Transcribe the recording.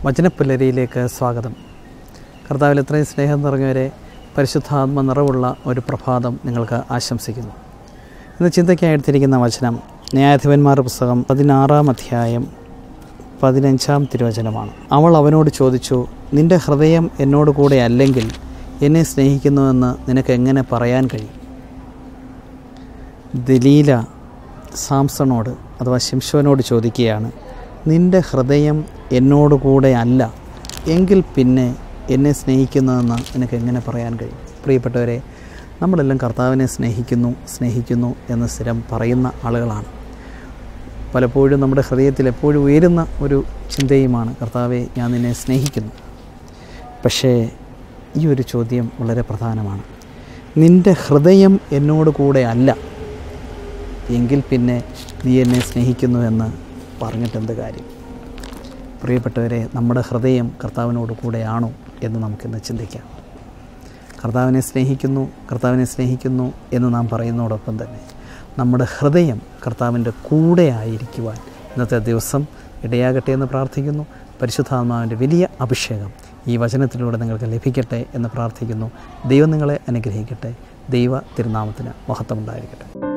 വചനപ്പുലരിയിലേക്ക് സ്വാഗതം കർത്താവിൽ ഇത്രയും സ്നേഹം നിറഞ്ഞവരെ പരിശുദ്ധാത്മ നിറവുള്ള ഒരു പ്രഭാതം നിങ്ങൾക്ക് ആശംസിക്കുന്നു ഇന്ന് ചിന്തയ്ക്കായി എടുത്തിരിക്കുന്ന വചനം ന്യായാധിപന്മാരുടെ പുസ്തകം പതിനാറാം അധ്യായം പതിനഞ്ചാം തിരുവചനമാണ് അവൾ അവനോട് ചോദിച്ചു നിന്റെ ഹൃദയം എന്നോട് കൂടെ അല്ലെങ്കിൽ എന്നെ സ്നേഹിക്കുന്നുവെന്ന് നിനക്ക് എങ്ങനെ പറയാൻ കഴിയും ദലീല സാംസണോട് അഥവാ ശിംശോനോട് ചോദിക്കുകയാണ് നിന്റെ ഹൃദയം എന്നോട് കൂടെ അല്ല എങ്കിൽ പിന്നെ എന്നെ സ്നേഹിക്കുന്നതെന്ന് നിനക്ക് എങ്ങനെ പറയാൻ കഴിയും പ്രിയപ്പെട്ടവരെ നമ്മളെല്ലാം കർത്താവിനെ സ്നേഹിക്കുന്നു സ്നേഹിക്കുന്നു എന്ന് സ്ഥിരം പറയുന്ന ആളുകളാണ് പലപ്പോഴും നമ്മുടെ ഹൃദയത്തിൽ എപ്പോഴും ഉയരുന്ന ഒരു ചിന്തയുമാണ് കർത്താവെ ഞാൻ നിന്നെ സ്നേഹിക്കുന്നു പക്ഷേ ഈ ഒരു ചോദ്യം വളരെ പ്രധാനമാണ് നിൻ്റെ ഹൃദയം എന്നോട് കൂടെ അല്ല എങ്കിൽ പിന്നെ നീ എന്നെ സ്നേഹിക്കുന്നു എന്ന് പറഞ്ഞിട്ട് എന്ത് കാര്യം പ്രിയപ്പെട്ടവരെ നമ്മുടെ ഹൃദയം കർത്താവിനോട് കൂടെയാണോ എന്ന് നമുക്കിന്ന് ചിന്തിക്കാം കർത്താവിനെ സ്നേഹിക്കുന്നു കർത്താവിനെ സ്നേഹിക്കുന്നു എന്ന് നാം പറയുന്നതോടൊപ്പം തന്നെ നമ്മുടെ ഹൃദയം കർത്താവിൻ്റെ കൂടെ ആയിരിക്കുവാൻ ഇന്നത്തെ ദിവസം ഇടയാകട്ടെ എന്ന് പ്രാർത്ഥിക്കുന്നു പരിശുദ്ധാത്മാവിൻ്റെ വലിയ അഭിഷേകം ഈ വചനത്തിലൂടെ നിങ്ങൾക്ക് ലഭിക്കട്ടെ എന്ന് പ്രാർത്ഥിക്കുന്നു ദൈവം നിങ്ങളെ അനുഗ്രഹിക്കട്ടെ ദൈവ തിരുനാമത്തിന് മഹത്വമുണ്ടായിരിക്കട്ടെ